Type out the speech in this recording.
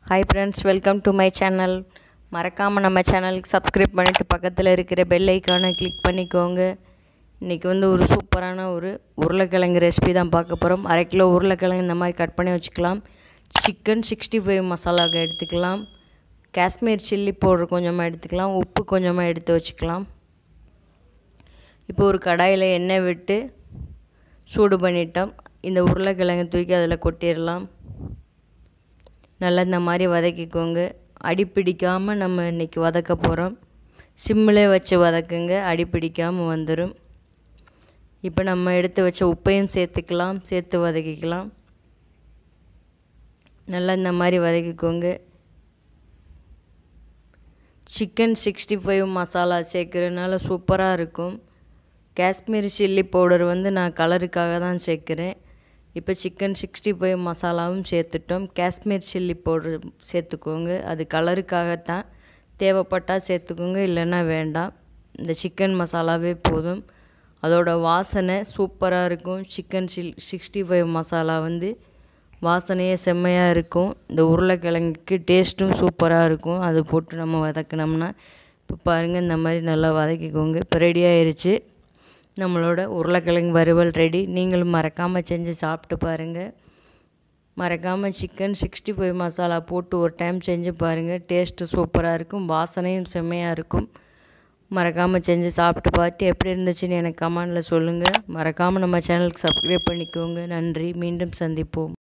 hi friends welcome to my channel மறக்காமல் நம்ம சேனலுக்கு சப்ஸ்கிரைப் பண்ணிவிட்டு பக்கத்தில் இருக்கிற பெல் ஐக்கானை கிளிக் பண்ணிக்கோங்க இன்றைக்கி வந்து ஒரு சூப்பரான ஒரு உருளைக்கிழங்கு ரெசிபி தான் பார்க்க போகிறோம் அரை கிலோ உருளைக்கிழங்கு இந்த மாதிரி கட் பண்ணி வச்சுக்கலாம் சிக்கன் சிக்ஸ்டி ஃபைவ் மசாலாவுக்கு எடுத்துக்கலாம் காஷ்மீர் சில்லி பவுடர் கொஞ்சமாக எடுத்துக்கலாம் உப்பு கொஞ்சமாக எடுத்து வச்சுக்கலாம் இப்போ ஒரு கடாயில் எண்ணெய் விட்டு சூடு பண்ணிட்டோம் இந்த உருளைக்கிழங்கு தூக்கி அதில் கொட்டிடலாம் நல்லா இந்த மாதிரி வதக்கிக்கோங்க அடி பிடிக்காமல் நம்ம இன்றைக்கி வதக்க போகிறோம் சிம்மிலே வச்சு வதக்குங்க அடி பிடிக்காமல் வந்துடும் இப்போ நம்ம எடுத்து வச்ச உப்பையும் சேர்த்துக்கலாம் சேர்த்து வதக்கிக்கலாம் நல்லா இந்த மாதிரி வதக்கிக்கோங்க சிக்கன் சிக்ஸ்டி ஃபைவ் மசாலா சேர்க்குறதுனால சூப்பராக இருக்கும் காஷ்மீரி சில்லி பவுடர் வந்து நான் கலருக்காக தான் சேர்க்குறேன் இப்போ சிக்கன் சிக்ஸ்டி ஃபைவ் மசாலாவும் சேர்த்துட்டோம் காஷ்மீர் சில்லி பவுடர் சேர்த்துக்கோங்க அது கலருக்காகத்தான் தேவைப்பட்டால் சேர்த்துக்கோங்க இல்லைன்னா வேண்டாம் இந்த சிக்கன் மசாலாவே போதும் அதோட வாசனை சூப்பராக இருக்கும் சிக்கன் சில் சிக்ஸ்டி ஃபைவ் மசாலா வந்து வாசனையே செம்மையாக இருக்கும் இந்த உருளைக்கிழங்குக்கு டேஸ்ட்டும் சூப்பராக இருக்கும் அது போட்டு நம்ம வதக்கினோம்னா இப்போ பாருங்கள் இந்த மாதிரி நல்லா வதக்கிக்கோங்க இப்போ ரெடி ஆயிடுச்சு நம்மளோட உருளைக்கிழங்கு வறுவல் ரெடி நீங்களும் மறக்காமல் செஞ்சு சாப்பிட்டு பாருங்கள் மறக்காமல் சிக்கன் சிக்ஸ்டி ஃபைவ் மசாலா போட்டு ஒரு டைம் செஞ்சு பாருங்கள் டேஸ்ட்டு சூப்பராக இருக்கும் வாசனையும் செம்மையாக இருக்கும் மறக்காமல் செஞ்சு சாப்பிட்டு பார்த்து எப்படி இருந்துச்சுன்னு எனக்கு கமெண்டில் சொல்லுங்கள் மறக்காமல் நம்ம சேனலுக்கு சப்ஸ்கிரைப் பண்ணிக்கோங்க நன்றி மீண்டும் சந்திப்போம்